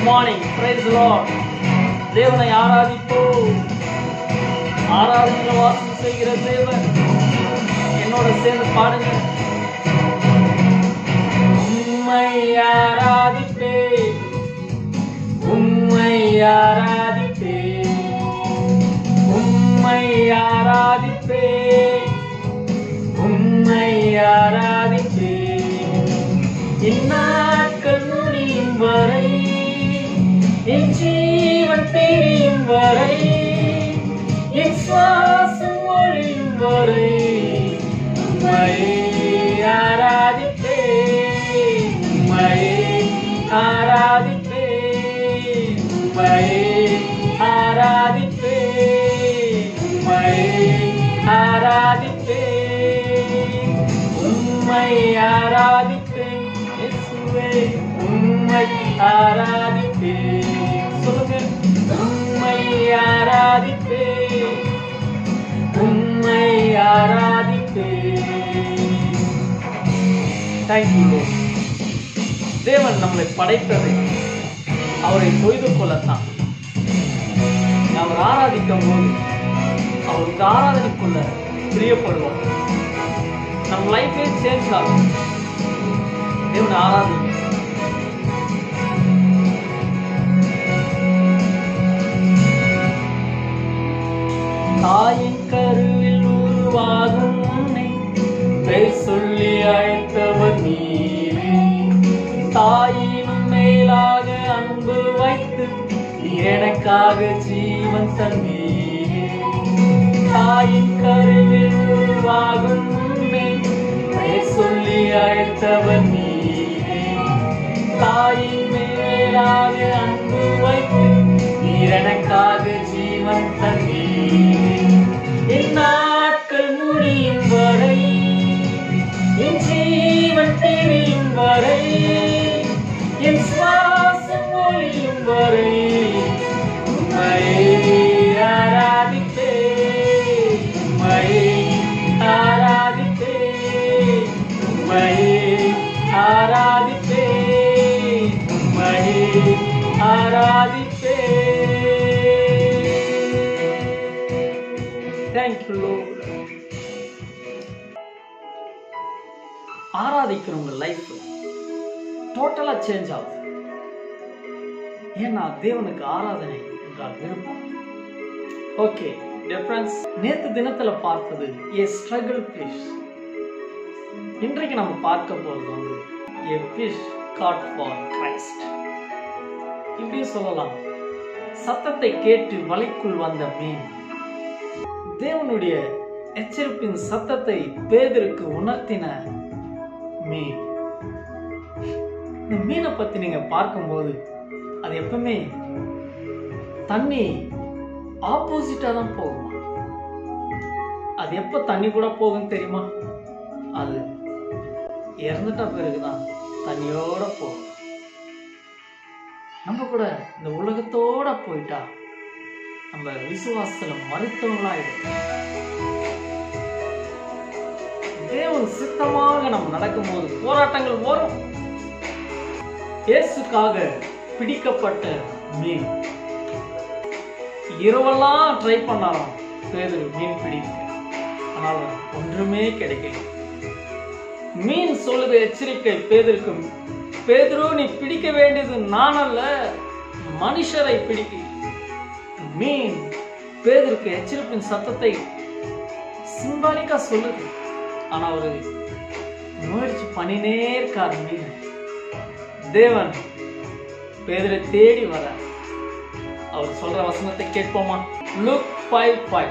Morning price Lord தேவனை ஆராதிப்போம் ஆராதனையில் வாசம் செய்கிற தேவன் என்னோட சேர்ந்து பாடுங்க உம்மை ஆராதிப்பேன் உம்மை ஆராதிப்பேன் உம்மை ஆராதிப்பேன் உம்மை ஆராதிப்பேன் இந்நாட்கள் முடியும் வரை என் ஜீவன் பிரியும் வரை என் சுவாசம் ஒழியும் வரை உம்மை ஆராதிப்பேன் உம்மை ஆராதிப்பேன் உம்மை ஆராதிப்பேன் உம்மை ஆராதிப்பேன் உம்மை ஆராதிப்பேன் இயேசுவே உம்மை ஆராதிப்பேன் சொல்லுங்க உம்மை ஆராதிப்பேன் உம்மை ஆராதிப்பேன் தேங்க்யூ தேவன் நம்மளை படைத்தது அவரை தொய்து கொள்ளத்தான் அவர் ஆராதிக்கும் போது அவருக்கு ஆராதனைக்குள்ள பிரியப்படுவோம் நம் லைஃபே சேஞ்ச் ஆகும் தேவனை ஆராதிங்க தாயின் கருவில் உருவாகும் உன்னை பேர் சொல்லி அழைத்தவர் நீரே தாயினும் மேலாக அன்பு வைத்து நீர் எனக்காக ஜீவன் தந்தீரே தாயின் கருவில் உருவாகும் உன்னை பெயர் சொல்லி அழைத்தவர் நீரே தாயின் மேலாக அன்பு வைத்து நீர் எனக்காக ஜீவன் தந்தீரே என் நாட்கள் முடியும் வரை என் ஜீவன் தெரியும் வரை என் சுவாசம் ஒழியும் வரை உம்மை ஆராதிப்பேன் உம்மை ஆராதிப்பேன் உம்மை ஆராதிப்பேன் உம்மை ஆராதிப்பேன் தேங்க்யூ லோட் ஆராதிக்கிறவங்க லைஃப் டோட்டலா சேஞ்ச் ஆகுது ஏன்னா தேவனுக்கு ஆராதனை என்றால் விருப்பம் ஓகே டிஃபரன்ஸ் நேத்து தினத்துல பார்த்தது ஏ ஸ்ட்ரகிள் ஃபிஷ் இன்றைக்கு நம்ம பார்க்க போறது வந்து a fish God for Christ இப்படியும் சொல்லலாம் சத்தத்தை கேட்டு வலைக்குள் வந்த மீன் தேவனுடைய எச்சரிப்பின் சத்தத்தை பேதருக்கு உணர்த்தின மீன் இந்த மீனை பத்தி நீங்க பார்க்கும்போது அது எப்பவுமே தண்ணி ஆப்போசிட்டா தான் போகும் அது எப்ப தண்ணி கூட போகும் தெரியுமா அது இறந்துட்ட பிறகுதான் தண்ணியோட போகும் நம்ம கூட இந்த உலகத்தோட போயிட்டா நம்ம விசுவாசத்துல மருத்துவங்களாயிடும் தேவன் சித்தமாக நம்ம நடக்கும்போது போராட்டங்கள் வரும் இயேசுக்காக பிடிக்கப்பட்ட மீன் இரவெல்லாம் ட்ரை பண்ணாராம் பேதரு மீன் பிடிக்க ஆனால் ஒன்றுமே கிடைக்கல மீன் சொல்லுது எச்சரிக்கை பேதருக்கு பேதுரு நீ பிடிக்க வேண்டியது நான் அல்ல மனுஷரை பிடிக்க மீன் பேதருக்கு எச்சரிப்பின் சத்தத்தை சிம்பாலிக்கா சொல்லுது ஆனா அவரு முயற்சி பண்ணினே இருக்கார் மீன் தேவன் பேதரை தேடி வர அவர் சொல்ற வசனத்தை கேட்போமா Luke five five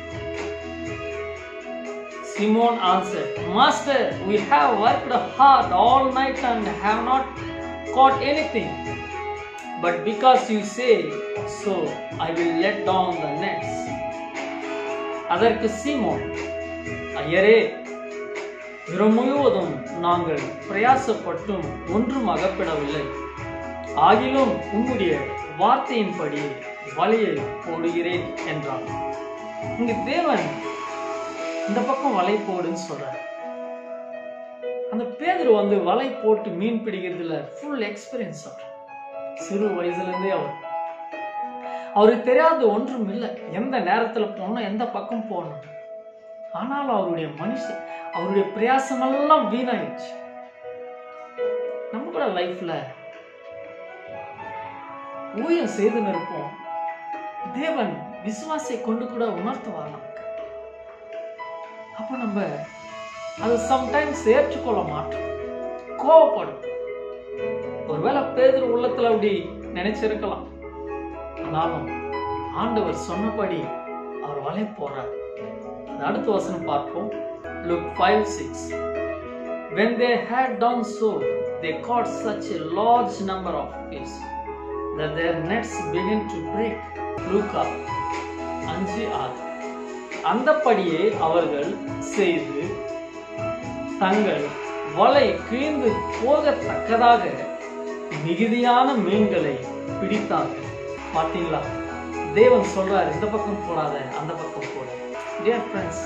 Simon answered, Master, we have worked hard all night and have not caught anything. But because you say so, I will let down the nets. அதற்கு சீமோன் ஐயரே இரவு முழுவதும் நாங்கள் பிரயாசப்பட்டும் ஒன்றும் அகப்படவில்லை ஆகிலும் உம்முடைய வார்த்தையின்படி வலையை போடுகிறேன் என்றான் இங்கு தேவன் இந்த பக்கம் வலை போடுன்னு சொல்றாரு அந்த பேதர் வந்து வலை போட்டு மீன் பிடிக்கிறதுல ஃபுல் எக்ஸ்பீரியன்ஸ் சொல்றான் சிறு வயசுல இருந்தே அவர் அவருக்கு தெரியாத ஒன்றும் இல்லை எந்த நேரத்துல போகணும் எந்த பக்கம் போகணும் ஆனாலும் அவருடைய மனுஷன் அவருடைய பிரயாசமெல்லாம் வீணாயிடுச்சு நம்ம கூட லைஃப்ல ஊழியம் செய்து நிற்போம் தேவன் விசுவாசை கொண்டு கூட உணர்த்துவார் நமக்கு அப்ப நம்ம அது சம்டைம்ஸ் ஏற்றுக்கொள்ள மாட்டோம் கோவப்படும் ஒருவேளை பேதர் உள்ளத்துல அப்படி நினைச்சிருக்கலாம் ஆனாலும் ஆண்டவர் சொன்னபடி அவர் வலை போறார் அது அடுத்த வசனம் பார்ப்போம் Luke five six when they had done so they caught such a large number of fish that their nets began to break லூக்கா அஞ்சு ஆறு அந்தப்படியே அவர்கள் செய்து தங்கள் வலை கிழிந்து போகத்தக்கதாக மிகுதியான மீன்களை பிடித்தார்கள் பார்த்தீங்களா தேவன் சொல்றார் இந்த பக்கம் போடாத அந்த பக்கம் போட டியர் ஃப்ரெண்ட்ஸ்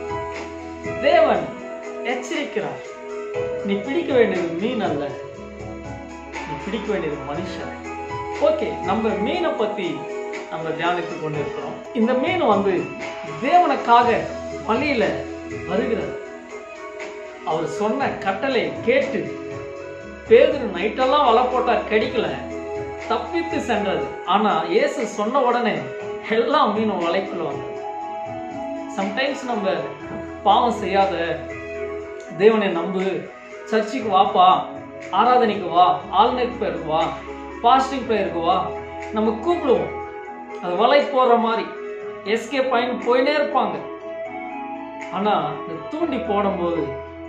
தேவன் எச்சரிக்கிறார் நீ பிடிக்க வேண்டியது மீன் அல்ல நீ பிடிக்க வேண்டியது மனுஷன் ஓகே நம்ம மீனை பத்தி நம்ம தியானித்து கொண்டு இருக்கிறோம் இந்த மீன் வந்து தேவனுக்காக வழியில வருகிறது அவர் சொன்ன கட்டளை கேட்டு பேதுரு நைட்டெல்லாம் வலை போட்டார் கிடைக்கல தப்பித்து சென்றது ஆனா இயேசு சொன்ன உடனே எல்லா மீனும் வலைக்குள்ள வந்தது சம்டைம்ஸ் நம்ம பாவம் செய்யாத தேவனை நம்பு சர்ச்சுக்கு வாப்பா ஆராதனைக்கு வா ஆல்நெட் பேருக்கு வா பாஸ்டிங் ப்ரேயருக்கு வா நம்ம கூப்பிடுவோம் அது வலை போடுற மாதிரி எஸ்கே பயன் போயினே இருப்பாங்க ஆனா இந்த தூண்டி போடும்போது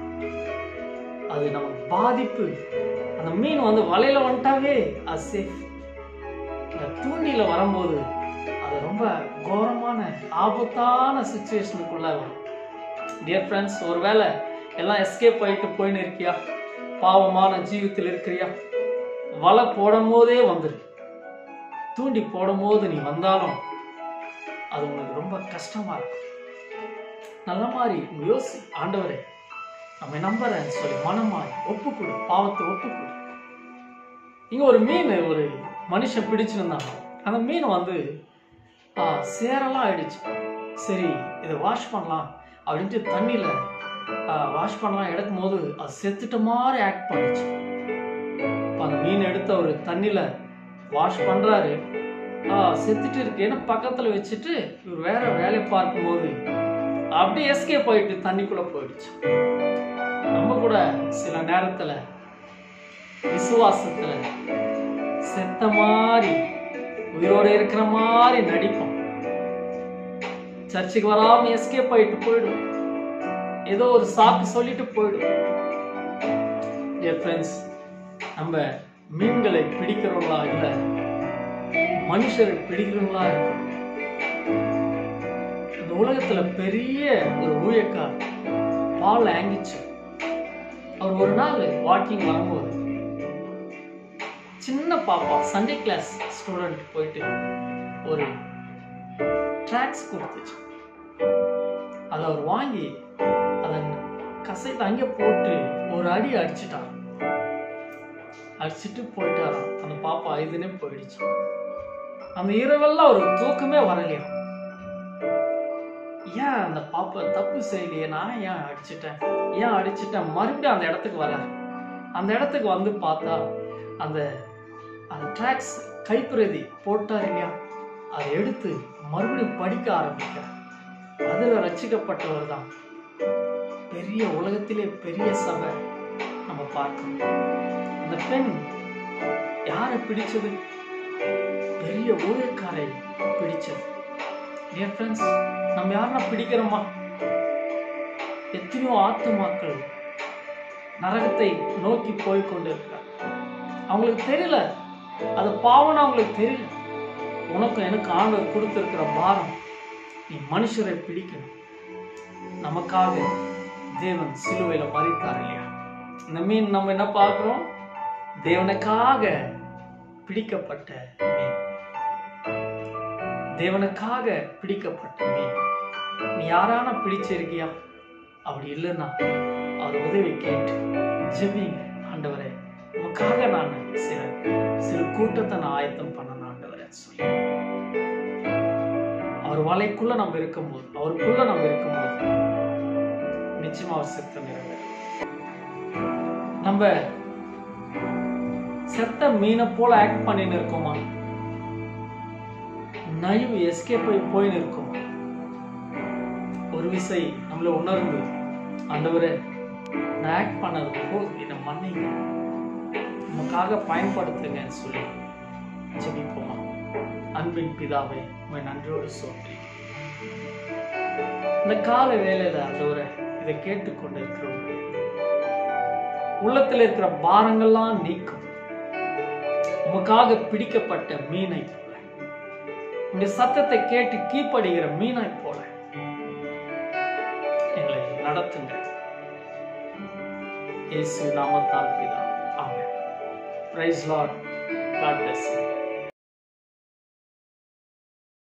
அது நமக்கு பாதிப்பு அந்த மீன் வந்து வலையில வந்துட்டாவே அது சேஃப் இந்த தூண்டில வரும்போது அது ரொம்ப கோரமான ஆபத்தான சுச்சுவேஷனுக்குள்ள வரும் டியர் ஃப்ரெண்ட்ஸ் ஒருவேளை எல்லாம் எஸ்கேப் ஆயிட்டு போயின்னு இருக்கியா பாவமான ஜீவித்தில் இருக்கிறியா வலை போடும் போதே வந்துரு தூண்டி போடும் போது நீ வந்தாலும் அது உனக்கு ரொம்ப கஷ்டமா இருக்கும் நல்ல மாதிரி யோசி ஆண்டவரே நம்ம நம்புறேன்னு சொல்லி மனமாய் ஒப்புக்கொடு பாவத்தை ஒப்புக்கொடு இங்க ஒரு மீன் ஒரு மனுஷன் பிடிச்சிருந்தாங்க அந்த மீன் வந்து ஆ, சேரெல்லாம் ஆயிடுச்சு சரி இதை வாஷ் பண்ணலாம் அப்படின்ட்டு தண்ணியில் வாஷ் பண்ணலாம் எடுக்கும் போது அது செத்துட்ட மாதிரி ஆக்ட் பண்ணுச்சு அப்ப அந்த மீன் எடுத்து அவர் தண்ணியில் வாஷ் பண்ணுறாரு செத்துட்டு இருக்கு ஏன்னா பக்கத்தில் வச்சுட்டு இவர் வேற வேலையை பார்க்கும்போது அப்படியே எஸ்கேப் ஆயிட்டு தண்ணிக்குள்ளே போயிடுச்சு நம்ம கூட சில நேரத்தில் விசுவாசத்தில் செத்த மாதிரி உயிரோட இருக்கிற மாதிரி நடிப்போம் சர்ச்சுக்கு வராம எஸ்கேப் ஆயிட்டு போயிடும் ஏதோ ஒரு சாக்கு சொல்லிட்டு போயிடும் என் ஃப்ரெண்ட்ஸ் நம்ம மீன்களை பிடிக்கிறவங்களா இல்ல மனுஷரை பிடிக்கிறவங்களா இருக்கணும் இந்த உலகத்துல பெரிய ஒரு ஊழியக்கார் பால் ஆங்கிச்சு அவர் ஒரு நாள் வாக்கிங் வரும்போது சின்ன பாப்பா சண்டே கிளாஸ் ஸ்டூடெண்ட் போயிட்டு ஒரு ட்ராக்ஸ் கொடுத்துச்சு அதை அவர் வாங்கி அதை கசைத்து அங்கே போட்டு ஒரு அடி அடிச்சிட்டார் அடிச்சிட்டு போயிட்டாராம் அந்த பாப்பா இதுனே போயிடுச்சு அந்த இரவெல்லாம் ஒரு தூக்கமே வரலையா ஏன் அந்த பாப்பா தப்பு செய்யலையே நான் ஏன் அடிச்சிட்டேன் ஏன் அடிச்சிட்டேன் மறுபடியும் அந்த இடத்துக்கு வர அந்த இடத்துக்கு வந்து பார்த்தா அந்த அந்த ட்ராக்ஸ் கைப்பிரதி போட்டார் இல்லையா அதை எடுத்து மறுபடியும் படிக்க ஆரம்பிக்கிறார் அதுல ரசிக்கப்பட்டவர் தான் பெரிய உலகத்திலே பெரிய சபை நம்ம பார்க்கணும் அந்த பெண் யாரை பிடிச்சது பெரிய ஊழியக்காரை பிடிச்சது டியர் ஃப்ரெண்ட்ஸ் நம்ம யாருன்னா பிடிக்கிறோமா எத்தனையோ ஆத்துமாக்கள் நரகத்தை நோக்கி போய் கொண்டிருக்கிறார் அவங்களுக்கு தெரியல அது பாவம்னு அவங்களுக்கு தெரியல உனக்கும் எனக்கு ஆண்டவர் கொடுத்திருக்கிற பாரம் நீ மனுஷரை பிடிக்கணும் நமக்காக தேவன் சிலுவையில மறித்தார் இல்லையா இந்த மீன் நம்ம என்ன பார்க்கிறோம் தேவனுக்காக பிடிக்கப்பட்ட மீன் தேவனுக்காக பிடிக்கப்பட்ட மீன் நீ யாரான பிடிச்சிருக்கியா அப்படி இல்லைன்னா அவர் உதவி கேட்டு ஜெபிங்க ஆண்டவரே உமக்காக நான் சில சில கூட்டத்தை நான் ஆயத்தம் பண்ணணும் ஆண்டவரே சொல்லி அவர் வலைக்குள்ள நம்ம இருக்கும்போது அவருக்குள்ள நம்ம இருக்கும்போது நிச்சயமா அவர் சித்தம் நிறைவேறும் நம்ம செத்த மீனை போல ஆக்ட் பண்ணின்னு இருக்கோமா நைவு எஸ்கேப் போய் போயின்னு இருக்கோமா ஒரு விசை நம்மள உணர்ந்து ஆண்டவரே நான் ஆக்ட் பண்ணது போதும் என்னை மன்னிங்க உமக்காக பயன்படுத்துங்கன்னு சொல்லி ஜெபிப்போமா அன்பின் பிதாவை உமை நன்றியோடு சோற்றி இந்த கால வேலையில ஆண்டவரே இதை கேட்டுக்கொண்டு இருக்கிறவங்க உள்ளத்தில் இருக்கிற பாரங்கள்லாம் நீக்கும் உமக்காக பிடிக்கப்பட்ட மீனை போல உங்க சத்தத்தை கேட்டு கீழ்ப்படுகிற மீனை போல எங்களை நடத்துங்க இயேசு நாமத்தால் பிதா amen praise Lord God bless you